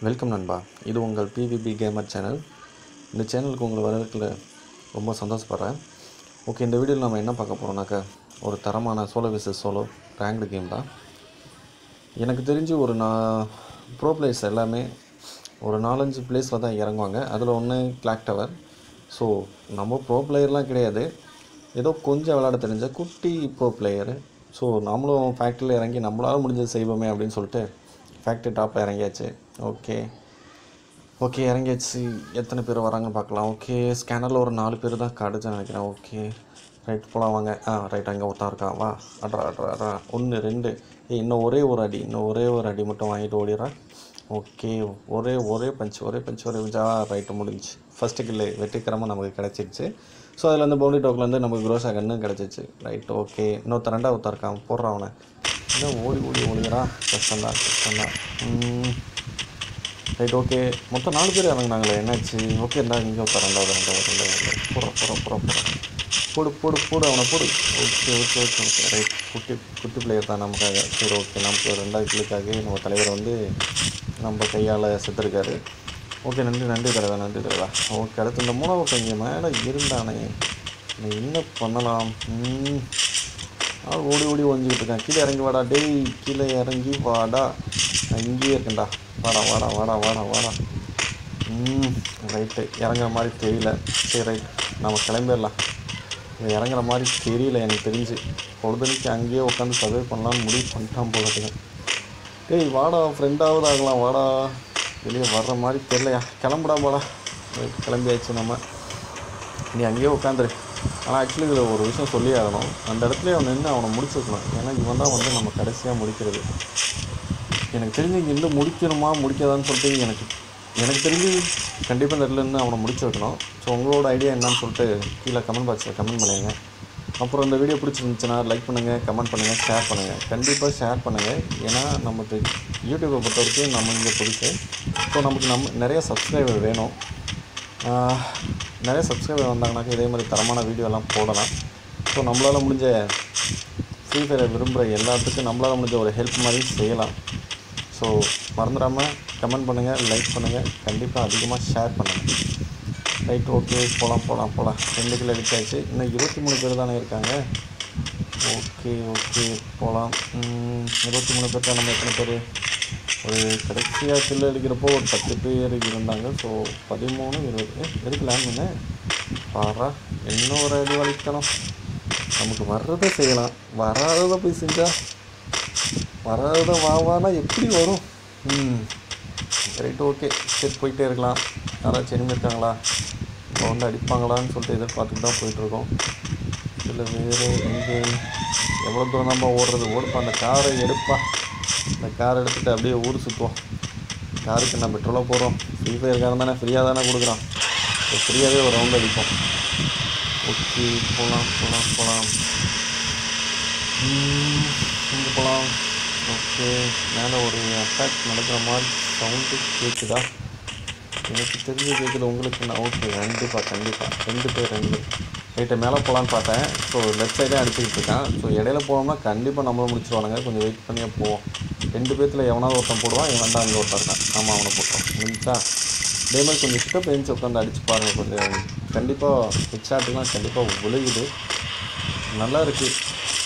welcome நண்பா இது உங்கள் பிவிபி கேமர் சேனல் இந்த சேனலுக்கு உங்களை வரவேற்கல ரொம்ப சந்தோஷப்படுறேன் ஓகே இந்த வீடியோவில் நம்ம என்ன பார்க்க போகிறோம்னாக்கா ஒரு தரமான solo versus solo ranked game தான் எனக்கு தெரிஞ்சு ஒரு நான் ப்ரோ பிளேயர்ஸ் எல்லாமே ஒரு நாலஞ்சு பிளேஸில் தான் இறங்குவாங்க அதில் ஒன்று கிளாக் டவர் ஸோ நம்ம ப்ரோ பிளேயர்லாம் கிடையாது ஏதோ கொஞ்சம் விளையாட தெரிஞ்ச குட்டி ப்ரோ பிளேயரு ஸோ நம்மளும் ஃபேக்ட்ரியில் இறங்கி நம்மளால் முடிஞ்சது செய்வோமே அப்படின்னு சொல்லிட்டு ஃபேக்ட்ரி டாப்பில் இறங்கியாச்சு ஓகே ஓகே இறங்கியாச்சு எத்தனை பேர் வராங்கன்னு பார்க்கலாம் ஓகே ஸ்கேனரில் ஒரு நாலு பேர் தான் காடுச்சுன்னு நினைக்கிறேன் ஓகே ரைட் போகலாம் வாங்க ஆ ரைட் அங்கே ஒருத்தன் இருக்கான் வா அட்ரா அட்ரா அட்ரா ஒன்று ரெண்டு ஏய் இன்னும் ஒரே ஒரு அடி இன்னும் ஒரே ஒரு அடி மட்டும் வாங்கிட்டு ஓடிடுறேன் ஓகே ஒரே ஒரே பஞ்ச் ஒரே பஞ்ச் ஒரே பஞ்சா ரைட்டு முடிஞ்சு ஃபஸ்ட்டு கில்லு வெற்றிகரமாக நமக்கு கிடச்சிருச்சு ஸோ அதில் வந்து பவுண்டரி டோக்கில் நமக்கு குரோசா கன்னு கிடச்சிச்சு ரைட் ஓகே இன்னொருத்தன் ரெண்டாவது ஒருத்தன் இருக்கான் போடுறான் அவனை என்ன ஓடி ஓடி ஓடிக்கிறான் கஷ்டம்தான் கஷ்டம்தான் ம் ரைட் ஓகே மொத்தம் நாலு பேர் இறங்குனாங்களே என்னாச்சு ஓகே இருந்தா இங்கே ஒருத்தர் ரெண்டாவது ரெண்டாவது ரெண்டாவது போடுற போடுற போடுற போடுற போடு போடு போடு அவனை போடு okay okay okay okay right குட்டி குட்டி பிளேயர் தான் நமக்காக சரி ஓகே நமக்கு ரெண்டாவது கிளுக்காக நம்ம தலைவர் வந்து நம்ம கையால் செத்துருக்காரு ஓகே நன்றி நன்றி தலைவா நன்றி தலைவா ஓகே அடுத்து இந்த மூணாவது இங்கே மேலே இருந்தானே நீ என்ன பண்ணலாம் ம் ஆள் ஓடி ஓடி ஒழிஞ்சிக்கிட்டு இருக்கேன் கீழே இறங்கி வாடா டேய் கீழே இறங்கி வாடா நான் இங்கேயே இருக்கேன்டா வாடா வாடா வாடா வாடா வாடா ம் ரைட்டு இறங்குற மாதிரி தெரியல சரி ரைட் நம்ம கிளம்பிடலாம் இது இறங்குற மாதிரி தெரியல எனக்கு தெரிஞ்சு பொழுதுனைக்கு அங்கேயே உட்காந்து சர்வே பண்ணலாம்னு முடிவு பண்ணிட்டான் போகிறதுக்கு டேய் வாடா ஃப்ரெண்டாவது ஆகலாம் வாடா வெளியே வர்ற மாதிரி தெரியலையா கிளம்புடா போடா ரைட் கிளம்பியாச்சு நம்ம நீ அங்கேயே உட்காந்துரு ஆனால் ஆக்சுவலி இதில் ஒரு விஷயம் சொல்லி ஆகணும் அந்த இடத்துல அவன் நின்று அவனை முடிச்சிருக்கணும் ஏன்னா இவன் தான் வந்து நம்ம கடைசியாக முடிக்கிறது எனக்கு தெரிஞ்சு இங்கேருந்து முடிக்கணுமா முடிக்காதான்னு சொல்லிட்டு எனக்கு எனக்கு தெரிஞ்சு கண்டிப்பாக இந்த இடத்துல இருந்து அவனை முடிச்சு வைக்கணும் ஸோ உங்களோட ஐடியா என்னன்னு சொல்லிட்டு கீழே கமெண்ட் பாக்ஸில் கமெண்ட் பண்ணுங்க அப்புறம் இந்த வீடியோ பிடிச்சிருந்துச்சுன்னா லைக் பண்ணுங்கள் கமெண்ட் பண்ணுங்கள் ஷேர் பண்ணுங்கள் கண்டிப்பாக ஷேர் பண்ணுங்கள் ஏன்னா நமக்கு யூடியூப்பை பொறுத்த வரைக்கும் நம்ம இங்கே புதுசு ஸோ நமக்கு நம்ம நிறைய சப்ஸ்கிரைபர் வேணும் ஆஹ், நிறைய சப்ஸ்கிரைபர் வந்தாங்கனாக்கா இதே மாதிரி தரமான வீடியோலாம் போடலாம் ஸோ நம்மளால் முடிஞ்ச ஃப்ரீ ஃபயரை விரும்புகிற எல்லாத்துக்கும் நம்மளால் முடிஞ்ச ஒரு ஹெல்ப் மாதிரி செய்யலாம் ஸோ மறந்துடாமல் கமெண்ட் பண்ணுங்கள் லைக் பண்ணுங்கள் கண்டிப்பாக அதிகமாக ஷேர் பண்ணுங்கள் ரைட் ஓகே போகலாம் போகலாம் போகலாம் ரெண்டு கிலோ அடிச்சாச்சு இன்னும் இருபத்தி மூணு பேர் தானே இருக்காங்க ஓகே ஓகே போகலாம் இருபத்தி மூணு பேர்ட்ட நம்ம எத்தனை பேர் ஒரு கடைசியாக கில்லு அடிக்கிறப்போ ஒரு பத்து பேர் இருந்தாங்க ஸோ பதிமூணு இருபது ஏ, எதுக்கு லேண்ட் பண்ண பாரா இன்னும் ஒரு அடி வலிக்கணும் நமக்கு வர்றதை செய்யலாம் வராததை போய் செஞ்சால் வராததை வாவானா எப்படி வரும் ம் ரைட் ஓகே சரி போயிட்டே இருக்கலாம் யாராச்சும் enemy இருக்காங்களா இப்போ வந்து அடிப்பாங்களான்னு சொல்லிட்டு எதிர்பார்த்துட்டு தான் போயிட்டுருக்கோம் இதில் வேறு எங்கே எவ்வளோ தூரம் நம்ம ஓடுறது ஓடுப்பா அந்த காரை எடுப்பா அந்த கார் எடுத்துகிட்டு அப்படியே ஊர் சுற்றுவோம் காருக்கு என்ன பெட்ரோலாக போகிறோம் ஃப்ரீ ஃபயர்காரன் தானே ஃப்ரீயாக தானே கொடுக்குறான் ஃப்ரீயாகவே ஒரு ரவுண்ட் அடிப்போம் ஓகே போகலாம் போகலாம் போகலாம் இங்கே போகலாம் ஓகே மேலே ஒரு அட்டாக் நடக்கிற மாதிரி சவுண்டு கேட்குதா எனக்கு தெரிஞ்சு கேட்குது உங்களுக்கு நான் ஓகே கண்டிப்பாக கண்டிப்பாக ரெண்டு பேர் ரெண்டு ரைட்டை மேலே போகலான்னு பார்த்தேன் ஸோ லெஃப்ட் சைடே அடிச்சுக்கிட்டு இருக்கான் ஸோ இடையில போனோம்னா கண்டிப்பாக நம்மளும் முடிச்சிருவானுங்க கொஞ்சம் வெயிட் பண்ணியே போவோம் ரெண்டு பேர்த்தில் எவனாவது ஒருத்தன் போடுவான் இவன் தான் அங்கே ஒருத்தன் இருக்கான் ஆமாம் அவனை போட்டோம் முடிஞ்சா அதே மாதிரி கொஞ்சம் கிட்ட பெஞ்சு உட்காந்து அடிச்சு பாருங்கள் கொஞ்சம் கண்டிப்பாக ஹெட் ஷாட்டுலாம் கண்டிப்பாக விழுகுது நல்லா இருக்குது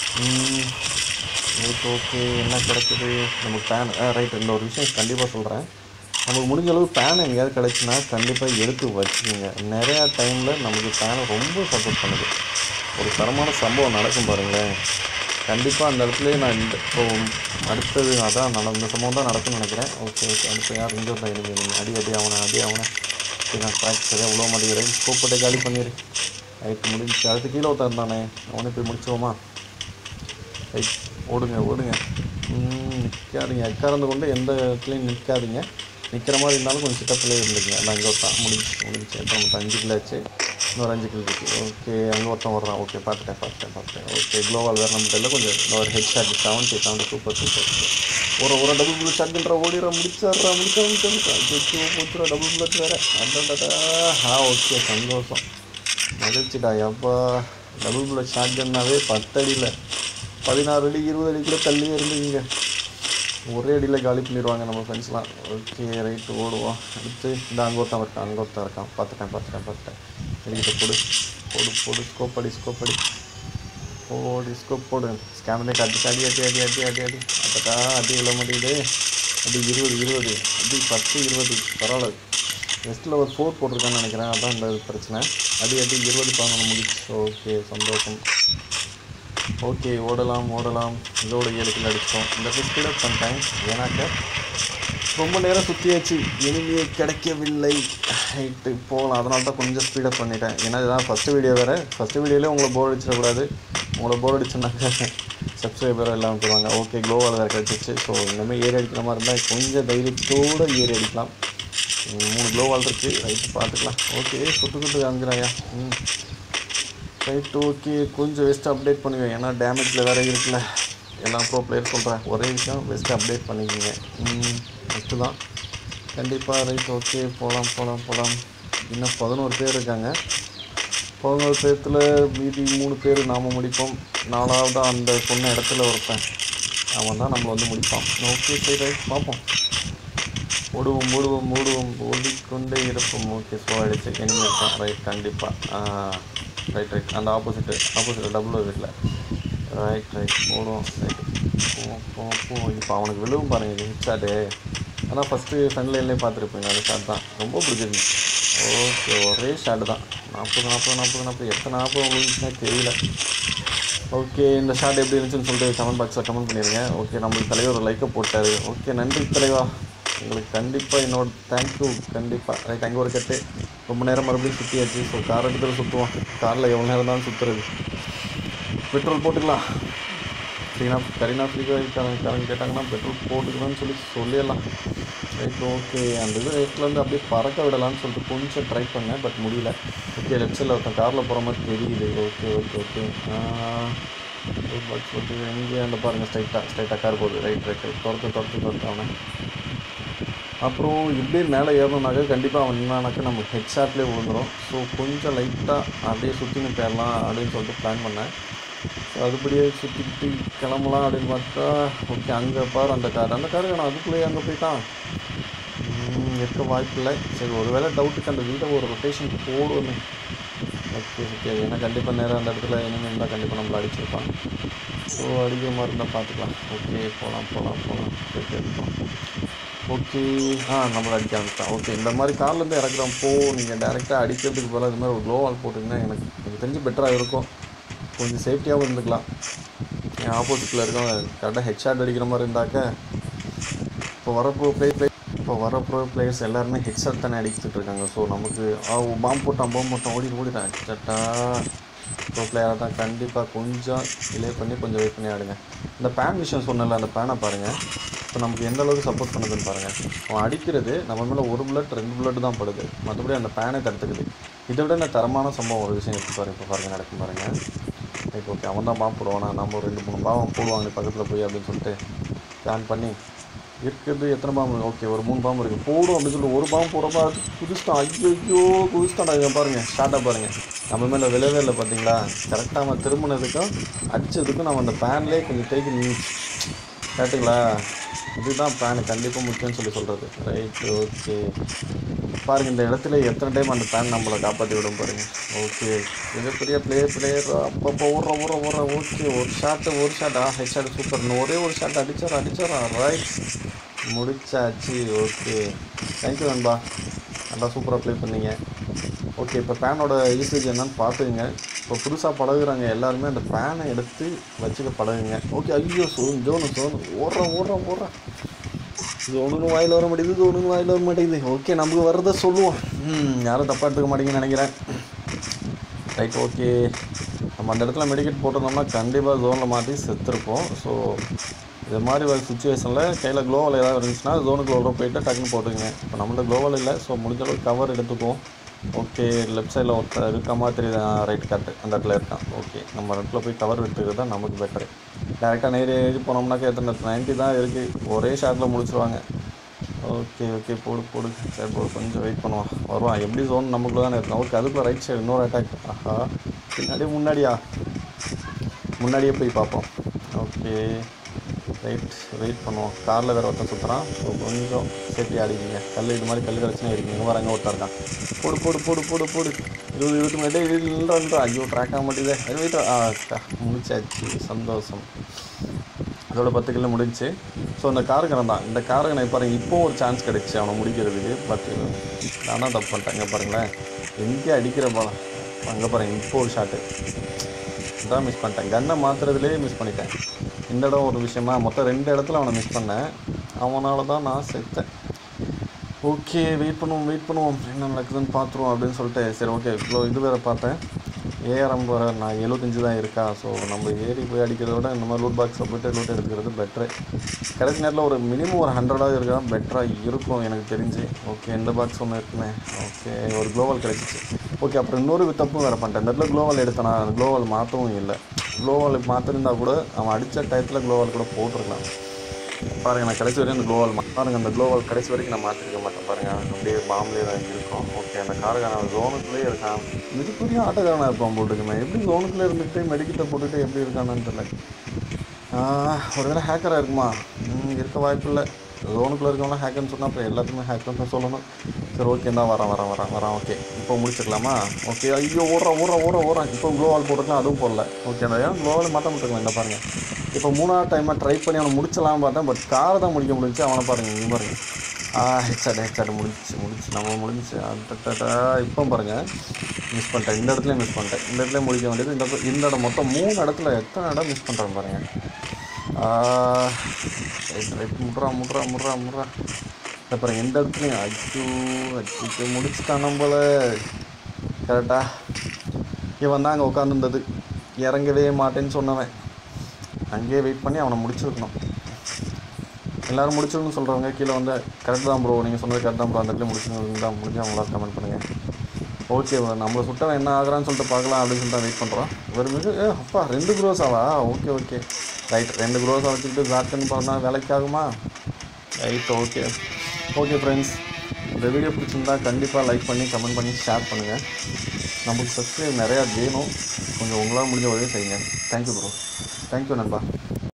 ரைட் ஓகே என்ன கிடைக்குது நமக்கு பேன் ரைட் இந்த ஒரு விஷயம் கண்டிப்பாக சொல்கிறேன் நமக்கு முடிஞ்ச அளவு பேன் எங்கேயாவது கிடச்சுன்னா கண்டிப்பாக எடுத்து வச்சுக்கோங்க நிறையா டைமில் நமக்கு பேன் ரொம்ப சப்போர்ட் பண்ணுது ஒரு தரமான சம்பவம் நடக்கும் பாருங்களேன் கண்டிப்பாக அந்த இடத்துலயே நான் இந்த இப்போ அடுத்தது அதான் நடந்த சம்பவம் தான் நடக்கும்னு நினைக்கிறேன் ஓகே ஓகே அடுத்து யார் இங்கே தான் எனக்கு அடி அடி அவனை அடி அவனை சரி நான் ட்ராக் சரியாக உழவ மாட்டேங்கிறேன் கூப்பிட்டு காலி பண்ணிடு ரைட் முடிஞ்சு அடுத்து கீழே ஒருத்தன் தானே அவனை போய் முடிச்சிருவோமா ரைட் ஓடுங்க ஓடுங்க ம், நிற்காதீங்க எக்காரந்து கொண்டு எந்த இடத்துலையும் நிற்காதீங்க நிற்கிற மாதிரி இருந்தாலும் கொஞ்சம் சிட்டப்பிலே இருந்துக்குங்க நான் அங்கே ஒருத்தன் முடிஞ்சு முடிஞ்சு எத்தனை மொத்தம் அஞ்சு கிலோ ஆச்சு இன்னொரு அஞ்சு கிலோ இருக்குது ஓகே அங்கே ஒருத்தன் வர்றான் ஓகே பார்த்துட்டேன் பார்த்துட்டேன் பார்த்துட்டேன் ஓகே க்ளோவால் வேறு நம்மகிட்ட இல்லை கொஞ்சம் இன்னொரு head shot seventy seventy super super ஒரு ஒரு டபுள் புல்லட் ஷாட்ன்ற ஓடிடுற முடிச்சாடுறா முடிச்சா முடிச்சா போச்சுரா டபுள் புல்லட் வேறு அடடா ஆ ஓகே சந்தோஷம் மகிழ்ச்சிடா எப்பா டபுள் புல்லட் ஷாட் கன்னாவே பத்தடியில் பதினாறு அடி இருபது அடி கூட தள்ளி இருந்தீங்க ஒரே அடியில் காலி பண்ணிடுவாங்க நம்ம ஃப்ரெண்ட்ஸ்லாம் ஓகே ரைட்டு ஓடுவோம் அடுத்து இந்த அங்கே ஒருத்தன் இருக்கான் அங்கே ஒருத்தன் இருக்கான் பார்த்துட்டேன் பார்த்துட்டேன் பார்த்துட்டேன் என்கிட்ட போடு போடு போடு ஸ்கோப் அடி ஸ்கோப் அடி ஓடி ஸ்கோப் போடு ஸ்கேனரே அடி அடி அடி அடி அடி அடி அடி அப்பட்டா அடி விழ மாட்டேங்குது அடி இருபது இருபது அடி பத்து இருபது பரவாயில்ல வெஸ்ட்டில் ஒரு ஃபோர் போட்டிருக்கான்னு நினைக்கிறேன் அதான் இந்த பிரச்சனை அடி அடி இருபது பதினொன்று முடிச்சு ஓகே சந்தோஷம் ஓகே ஓடலாம் ஓடலாம் இதோட ஏழு கிலோ அடித்தோம் இந்த ஃபிஃப்டில் பண்ணிட்டேன் ஏன்னாக்க ரொம்ப நேரம் சுற்றியாச்சு எனிமையே கிடைக்கவில்லை ரைட்டு போகலாம் அதனால தான் கொஞ்சம் ஸ்பீடப் பண்ணிட்டேன் ஏன்னா இதுதான் ஃபஸ்ட்டு வீடியோ வேறு ஃபஸ்ட்டு வீடியோலேயே உங்களை போர் அடிச்சிடக்கூடாது உங்களை போர் அடிச்சுனாக்க சப்ஸ்கிரைபரும் எல்லாம் போடுவாங்க ஓகே க்ளோவால் வேறு கிடச்சிச்சு ஸோ இனிமேல் ஏறி அடிக்கிற மாதிரி இருந்தால் கொஞ்சம் தைரியத்தோடு ஏறி அடிக்கலாம் ம், மூணு க்ளோவால் இருக்குது ரைட்டு பார்த்துக்கலாம் ஓகே சுட்டு சுட்டு காமிக்கிறாயா ம் ரைட் ஓகே கொஞ்சம் வெஸ்ட் அப்டேட் பண்ணுவேன் ஏன்னா டேமேஜில் வேறு இருக்குல்ல எல்லாம் ப்ரோ பிளேயர் சொல்கிறேன் ஒரே விஷயம் வெஸ்ட் அப்டேட் பண்ணிக்கோங்க ஃபஸ்ட்டு தான் கண்டிப்பாக ரைட் ஓகே போகலாம் போகலாம் போகலாம் இன்னும் பதினோரு பேர் இருக்காங்க பதினோரு பேர்த்தில் மீதி மூணு பேர் நாம் முடிப்போம் நாலாவது அந்த சொன்ன இடத்துல ஒருத்தன் அவன் தான் நம்ம வந்து முடிப்பான் ஓகே சரி ரைட் பார்ப்போம் ஓடுவோம் ஓடுவோம் ஓடுவோம் ஓடிக்கொண்டே இருப்போம் ஓகே ஸ்லோ ஆகிடுச்சு எனிமே இருக்கான் ரைட் கண்டிப்பாக ரைட் ரைட் அந்த ஆப்போசிட்டு ஆப்போசிட் டபுள் வீட்டில் ரைட் ரைட் ஓடுவோம் ரைட் போவோம் போவோம் போவோம் இப்போ அவனுக்கு விழுவும் பாருங்க இது ஹிட்ஷாட்டு ஆனால் ஃபஸ்ட்டு ஃப்ரண்ட் லைன்லேயே பார்த்துருப்பீங்க அந்த ஷாட் தான் ரொம்ப பிடிச்சிருந்துச்சு ஓகே ஒரே ஷாட் தான் நாற்பது நாற்பது நாற்பது நாற்பது எத்தனை நாற்பது விழுந்துச்சுன்னா தெரியல ஓகே இந்த ஷாட் எப்படி இருந்துச்சுன்னு சொல்லிட்டு கமெண்ட் பாக்ஸில் கமெண்ட் பண்ணிடுங்க ஓகே நம்மளுக்கு தலைவர் ஒரு லைக்கை போட்டார் ஓகே நன்றி தலைவா உங்களுக்கு கண்டிப்பாக என்னோட தேங்க்யூ கண்டிப்பாக ரைட் அங்கே ஒரு கட்டு ரொம்ப நேரம் மறுபடியும் சுற்றியாச்சு ஸோ கார் எடுத்துகிட்டு சுற்றுவோம் காரில் எவ்வளோ நேரம் தான் சுற்றுறது பெட்ரோல் போட்டுக்கலாம் ஃப்ரீனா கரீனா ஃப்ரீக்காக கரண்ட் கேட்டாங்கன்னா பெட்ரோல் போட்டுக்கலாம்னு சொல்லி சொல்லிடலாம் ரைட் ஓகே அந்த இது ரைட்லேருந்து அப்படியே பறக்க விடலாம்னு சொல்லிட்டு கொஞ்சம் ட்ரை பண்ணேன் பட் முடியல ஓகே லெஃப்ட் சைடில் ஒருத்தன் காரில் போகிற மாதிரி தெரியுது ஓகே ஓகே ஓகே பாக்ஸ் போட்டு எங்கே அந்த பாருங்கள் ஸ்ட்ரைட்டாக ஸ்ட்ரைட்டாக கார் போகுது ரைட் ரைட் ரைட் துரத்து துரத்து துரத்து அவனை அப்புறம் இப்படியே மேலே ஏறணுனாக்க கண்டிப்பாக அவன் நின்னானாக்க நம்ம ஹெட் ஷாட்லேயே விழுந்துடும் ஸோ கொஞ்சம் லைட்டாக அப்படியே சுற்றின்னு போயிடலாம் அப்படின்னு சொல்லிட்டு பிளான் பண்ணேன் ஸோ அதுபடியே சுற்றிக்கிட்டு கிளம்பலாம் அப்படின்னு பார்த்தா ஓகே அங்கே பாரு அந்த கார் அந்த காரு நான் அதுக்குள்ளேயே அங்கே போயிட்டான் ம், இருக்க வாய்ப்பு இல்லை சரி ஒருவேளை டவுட்டுக்கு அந்த வீட்டை ஒரு ரொட்டேஷன் போடணும் ஓகே ஓகே ஏன்னா கண்டிப்பாக நேரம் அந்த இடத்துல இனிமேல் இருந்தால் கண்டிப்பாக நம்மளை அடிச்சிருப்பான் ஸோ அடிக்கிற மாதிரி இருந்தால் பார்த்துக்கலாம் ஓகே போகலாம் போகலாம் போகலாம் போயிட்டு இருப்போம் ஓகே ஆ நம்மளை அடிக்க ஆரம்பிச்சிட்டான் ஓகே இந்த மாதிரி கார்லேருந்து இறக்குறப்போ நீங்கள் டேரெக்டாக அடிக்கிறதுக்கு பதிலாக இது மாதிரி ஒரு க்ளோ வால் போட்டிங்கன்னா எனக்கு எனக்கு தெரிஞ்சு பெட்டராக இருக்கும் கொஞ்சம் சேஃப்டியாகவும் இருந்துக்கலாம் என் ஆப்போசிட்டில் இருக்கவன் கரெக்டாக ஹெட்ஷாட் அடிக்கிற மாதிரி இருந்தாக்க இப்போ வர ப்ரோ ப்ளே ப்ளே இப்போ வர ப்ரோ பிளேயர்ஸ் எல்லாருமே ஹெட்ஷாட் தானே அடிச்சுட்டு இருக்காங்க ஸோ நமக்கு ஆ பாம்பு போட்டான் பாம்பு போட்டான் ஓடி ஓடிட்டான் சட்டா ப்ரோ பிளேயராக தான் கண்டிப்பாக கொஞ்சம் டிலே பண்ணி கொஞ்சம் வெயிட் பண்ணி ஆடுங்க இந்த பேன் விஷயம் சொன்னல அந்த பேனை பாருங்கள் இப்போ நமக்கு எந்த அளவுக்கு சப்போர்ட் பண்ணுதுன்னு பாருங்கள் அவன் அடிக்கிறது நம்ம மேலே ஒரு புல்லட் ரெண்டு புல்லட் தான் படுது மற்றபடி அந்த பேனை தடுத்துக்குது இதை விட நான் தரமான சம்பவம் ஒரு விஷயம் எடுத்து பாருங்க இப்போ பாருங்கள் நடக்கும் பாருங்கள் ரைட் ஓகே அவன் தான் பாம்பு போடுவானா நம்ம ஒரு ரெண்டு மூணு பாவம் போடுவாங்க பக்கத்தில் போய் அப்படின்னு சொல்லிட்டு பிளான் பண்ணி இருக்கிறது எத்தனை பாம்பு ஓகே ஒரு மூணு பாம்பு இருக்குது போடும் அப்படின்னு சொல்லிட்டு ஒரு பாம்பு போடுறப்ப அது குதிச்சிட்டான் ஐயோ குதிச்சிட்டான் இவன் பாருங்கள் ஷார்ட்டாக பாருங்கள் நம்ம மேலே விழவே இல்லை பார்த்தீங்களா கரெக்டாக அவன் திரும்பினதுக்கும் அடிச்சதுக்கும் நம்ம அந்த பேன்லேயே கொஞ்சம் தேக்கி நின்றுச்சு கேட்டுங்களா இதுதான் பேன் கண்டிப்பாக முக்கியம்னு சொல்லி சொல்கிறது ரைட் ஓகே பாருங்கள் இந்த இடத்துல எத்தனை டைம் அந்த பேன் நம்மளை காப்பாற்றி விடும் பாருங்கள் ஓகே மிகப்பெரிய பிளேயர் பிளேயர் அப்பப்போ ஓடுற ஓடுற ஓடுற ஓகே ஒரு ஷாட்டு ஒரு ஷாட் ஆ ஹெட் ஷாட் சூப்பர் இன்னும் ஒரே ஒரு ஷாட் அடிச்சாரா அடிச்சாரா ரைட் முடிச்சாச்சு ஓகே தேங்க்யூ நண்பா நல்லா சூப்பராக ப்ளே பண்ணீங்க ஓகே இப்போ ஃபேனோட யூசேஜ் என்னன்னு பார்த்துக்குங்க இப்போ புதுசாக பழகுறாங்க எல்லாருமே அந்த ஃபேனை எடுத்து வச்சுக்க பழகுங்க ஓகே ஐயோ சோன் ஜோனு சோன் ஓடுற ஓடுற ஓடுற ஜோனுன்னு வாயில் வர மாட்டேங்குது ஜோனுன்னு வாயில் வர மாட்டேங்குது ஓகே நமக்கு வர்றதை சொல்லுவோம் ம் யாரும் தப்பாக எடுத்துக்க மாட்டீங்கன்னு நினைக்கிறேன் ரைட் ஓகே நம்ம அந்த இடத்துல மெடிக்கெட் போட்டிருந்தோம்னா கண்டிப்பாக ஜோனில் மாட்டி செத்துருப்போம் ஸோ இது மாதிரி ஒரு சுச்சுவேஷனில் கையில் க்ளோவல் ஏதாவது இருந்துச்சுன்னா ஜோனுக்கு உள்ள போயிட்டு டக்குன்னு போட்டுக்கங்க இப்போ நம்மள்ட்ட க்ளோவல் இல்லை ஸோ முடிஞ்ச அளவுக்கு கவர் எடுத்துக்குவோம் ஓகே லெஃப்ட் சைடில் ஒருத்தர் இருக்க மாதிரி தெரியுது ரைட் கட்டு அந்த இடத்துல இருக்கான் ஓகே நம்ம இடத்துல போய் கவர் எடுத்துக்கிறது தான் நமக்கு பெட்டரு டேரெக்டாக நேரே ஏறி போனோம்னாக்கா எத்தனை நைன்ட்டி தான் இருக்குது ஒரே ஷாட்டில் முடிச்சிருவாங்க ஓகே ஓகே போடு போடு சரி போடு கொஞ்சம் வெயிட் பண்ணுவான் வருவான் எப்படி ஜோன் நமக்குள்ள தானே இருக்கும் ஓகே அதுக்குள்ள ரைட் சைடு இன்னொரு அட்டாக் ஆஹா பின்னாடி முன்னாடியா முன்னாடியே போய் பார்ப்போம் ஓகே ரைட் வெயிட் பண்ணுவோம் காரில் வேறு ஒருத்தன் சுற்றுறான் ஸோ கொஞ்சம் சேஃப்டி ஆடிக்கிங்க கல் இது மாதிரி கல் கிடச்சுன்னா இருக்கீங்க வராங்க ஒருத்தர் இருக்கான் போடு போடு போடு போடு போடு இருபது இருபத்தி மூணு டே இல்லைன்றா ஐயோ ட்ராக் ஆக மாட்டேங்குது அது வெயிட் ஆ அக்கா, முடிச்சாச்சு சந்தோஷம் அதோட பத்து கிலோ முடிஞ்சுச்சு ஸோ அந்த காரகனை தான் இந்த காரகனை பாருங்க இப்போ ஒரு சான்ஸ் கிடைச்சு அவனை முடிக்கிறதுக்கு பட் நான் தான் தப்பு பண்ணிட்டேன் இங்கே பாருங்களேன் எங்கே அடிக்கிற பாலம் அங்கே பாருங்க இப்போ ஒரு ஷாட்டு இதான் மிஸ் பண்ணிட்டேன் கன்னை மாற்றுறதுலேயே மிஸ் பண்ணிட்டேன் இந்த இடம் ஒரு விஷயமா மொத்தம் ரெண்டு இடத்துல அவனை மிஸ் பண்ணேன் அவனால தான் நான் செத்தேன் ஓகே வெயிட் பண்ணுவோம் வெயிட் பண்ணுவோம் என்ன நடக்குதுன்னு பார்த்துருவோம் அப்படின்னு சொல்லிட்டு சரி ஓகே இவ்வளோ இது வேறு பார்த்தேன் ஏஆர்எம் வேறு நான் எழுபத்தஞ்சு தான் இருக்கா ஸோ நம்ம ஏறி போய் அடிக்கிறத விட இந்த மாதிரி லூட் பாக்ஸை போய்ட்டு லூட் எடுக்கிறது பெட்ரு கடைசி நேரத்தில் ஒரு மினிமம் ஒரு ஹண்ட்ரடாக இருக்கா பெட்டராக இருக்கும் எனக்கு தெரிஞ்சு ஓகே இந்த பாக்ஸ் ஒன்று இருக்குமே ஓகே ஒரு குளோவல் கிடைச்சிச்சு ஓகே அப்புறம் இன்னொரு தப்பும் வேறு பண்ணிட்டேன் இந்த இடத்துல குளோவல் எடுத்தேனா அந்த குளோவல் மாற்றவும் இல்லை குளோவல் மாற்றிருந்தா கூட அவன் அடித்த டயத்தில் குளோவல் கூட போட்டிருக்கலாம் பாருங்க நான் கடைசி வரையும் அந்த குளோவல் பாருங்க அந்த குளோவல் கடைசி வரைக்கும் நான் மாற்றிருக்க மாட்டேன் பாருங்க அப்படியே பாம்புலேயே தான் இருக்கும் ஓகே அந்த காரக்காரன் ஜோனுக்குள்ளேயே இருக்கான் மிகப்பெரிய ஆட்டக்காரனாக இருப்பான் போட்டுக்குமே எப்படி ஜோனுக்குள்ளே இருந்துட்டு மெடிக்கிட்ட போட்டுட்டு எப்படி இருக்கானு தெரியல ஆஹ், ஒருவேளை ஹேக்கராக இருக்குமா ம், இருக்க வாய்ப்பு இல்லை ஜோனுக்குள்ளே இருக்கவங்க ஹேக்கர்னு சொன்னால் அப்புறம் எல்லாத்துக்குமே ஹேக்கர்னு தான் சொல்லணும் சரி ஓகே தான் வரேன் வரேன் வரேன் வரேன் ஓகே இப்போ முடிச்சுக்கலாமா ஓகே ஐயோ ஓடுறான் ஓடுறான் ஓடுறான் ஓடுறான் இப்போ க்ளோவால் போட்டுக்கலாம் அதுவும் போடல ஓகே அந்த ஏன் க்ளோவால் மாற்ற முடிச்சுக்கலாம் இந்த பாருங்க இப்போ மூணாவது டைமாக ட்ரை பண்ணி அவனை முடிச்சலாம் பார்த்தேன் பட் காரை தான் முடிக்க முடிஞ்சு அவனை பாருங்க இங்கே பாருங்க ஆ ஹெச்ஆட் ஹெச்ஆட் முடிஞ்சிச்சு முடிச்சு நம்ம முடிஞ்சிச்சு அட்டா இப்போ பாருங்க மிஸ் பண்ணிட்டேன் இந்த இடத்துல மிஸ் பண்ணிட்டேன் இந்த இடத்துல முடிக்க வேண்டியது இந்த இடத்துல- இந்த இடம் மொத்தம் மூணு இடத்துல எத்தனை இடம் மிஸ் பண்ணுறேன் பாருங்க ரைட் ரைட் முட்றா முட்றா முட்றா முட்றா இந்த பாருங்க எந்த இடத்துலையும் அச்சு அச்சு முடிச்சுட்டான் நம்மள கரெக்டா இவன் தான் அங்கே உட்காந்துருந்தது இறங்கவே மாட்டேன்னு சொன்னவன் அங்கேயே வெயிட் பண்ணி அவனை முடிச்சிருக்கணும் எல்லாரும் முடிச்சிருன்னு சொல்கிறவங்க கீழே வந்து கரெக்ட் தான் ப்ரோ நீங்கள் சொன்னது கரெக்ட் தான் ப்ரோ அந்த இடத்துல முடிச்சிருந்தது தான் முடிஞ்சு அவங்களா கமெண்ட் பண்ணுங்கள் ஓகே நம்மளை சுட்டவன் என்ன ஆகுறான்னு சொல்லிட்டு பார்க்கலாம் அப்படின்னு சொல்லிட்டு வெயிட் பண்ணுறோம் ஒரு மிக ஏ அப்பா ரெண்டு க்ரோஸாவா ஓகே ஓகே ரைட் ரெண்டு க்ரோஸாக வச்சுக்கிட்டு ஜாக்குன்னு பண்ணால் வேலைக்கு ஆகுமா ரைட் ஓகே ஓகே ஃப்ரெண்ட்ஸ் இந்த வீடியோ பிடிச்சிருந்தா கண்டிப்பாக லைக் பண்ணி கமெண்ட் பண்ணி ஷேர் பண்ணுங்கள் நமக்கு சப்ஸ்கிரைப் நிறையா வேணும் கொஞ்சம் உங்களால் முடிஞ்ச உதவி செய்யுங்க தேங்க்யூ ப்ரோ தேங்க்யூ நண்பா